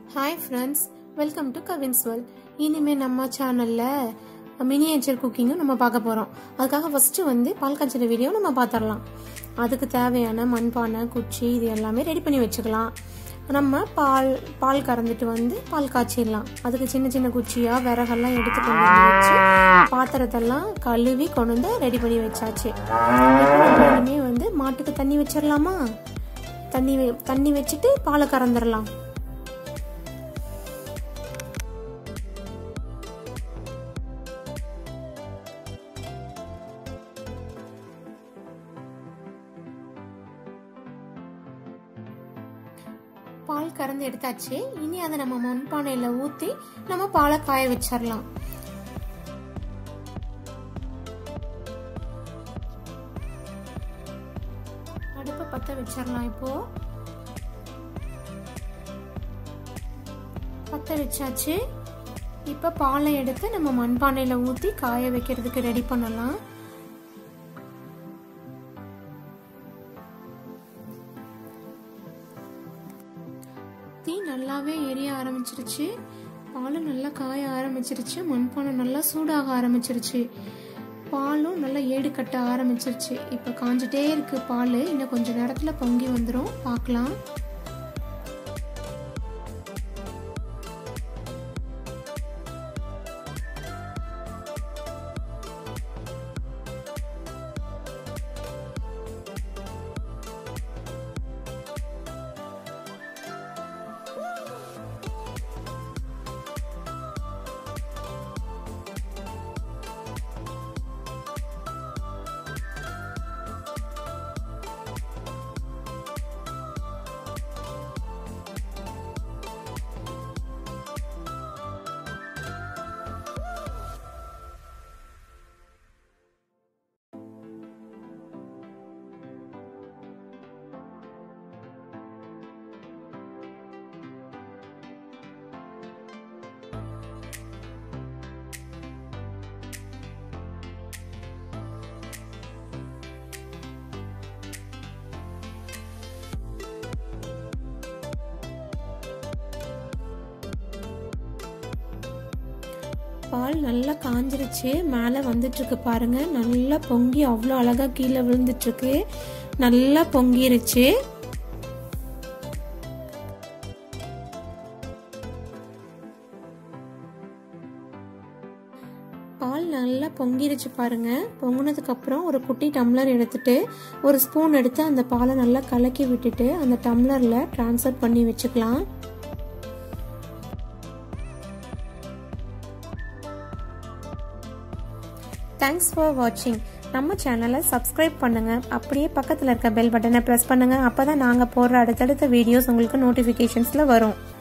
hi friends welcome to Kavin's world இனிமேல் நம்ம சேனலில் மினியேச்சர் குக்கிங்கும் நம்ம பார்க்க போகிறோம் அதுக்காக ஃபஸ்ட்டு வந்து பால் காய்ச்சல் வீடியோ நம்ம பார்த்துடலாம் அதுக்கு தேவையான மண்பானை குச்சி இது எல்லாமே ரெடி பண்ணி வச்சுக்கலாம் நம்ம பால் பால் கறந்துட்டு வந்து பால் காய்ச்சிடலாம் அதுக்கு சின்ன சின்ன குச்சியாக விறகெல்லாம் எடுத்து கொண்டு வந்து வச்சு பாத்திரத்தெல்லாம் கழுவி கொண்டு வந்து ரெடி பண்ணி வச்சாச்சு இப்போ நம்ம இனிமே வந்து மாட்டுக்கு தண்ணி வச்சிடலாமா தண்ணி வே- தண்ணி வச்சுட்டு பாலை கறந்துடலாம் பால் கறந்து எடுத்தாச்சு இனி அதை நம்ம மண்பானையில ஊத்தி நம்ம பாலை காய வச்சிடலாம் அடுப்பை பத்த வச்சிடலாம் இப்போ பத்த வச்சாச்சு இப்ப பாலை எடுத்து நம்ம மண்பானையில ஊத்தி காய வைக்கிறதுக்கு ரெடி பண்ணலாம் தீ நல்லாவே எரிய ஆரம்பிச்சிருச்சு பாலும் நல்லா காய ஆரம்பிச்சிருச்சு மண்பானை நல்லா சூடாக ஆரம்பிச்சிருச்சு பாலும் நல்லா ஏடு கட்ட ஆரம்பிச்சிருச்சு இப்போ காஞ்சிட்டே இருக்கு பால் இன்னும் கொஞ்ச நேரத்தில் பொங்கி வந்துடும் பார்க்கலாம் பால் நல்லா காஞ்சிருச்சு மேலே வந்துட்டு இருக்கு பாருங்க நல்லா பொங்கி அவ்வளோ அழகா கீழே விழுந்துட்டு இருக்கு நல்லா பொங்கிருச்சு பால் நல்லா பொங்கிருச்சு பாருங்க பொங்குனதுக்கு அப்புறம் ஒரு குட்டி டம்ளர் எடுத்துட்டு ஒரு ஸ்பூன் எடுத்து அந்த பாலை நல்லா கலக்கி விட்டுட்டு அந்த டம்ளர்ல ட்ரான்ஸ்ஃபர் பண்ணி வச்சுக்கலாம் தேங்க்ஸ் ஃபார் வாட்சிங் நம்ம சேனலை சப்ஸ்கிரைப் பண்ணுங்க அப்படியே பக்கத்தில் இருக்க பெல் பட்டனை ப்ரெஸ் பண்ணுங்க அப்பதான் நாங்கள் போடுற அடுத்தடுத்த வீடியோஸ் உங்களுக்கு நோட்டிஃபிகேஷன்ஸில் வரும்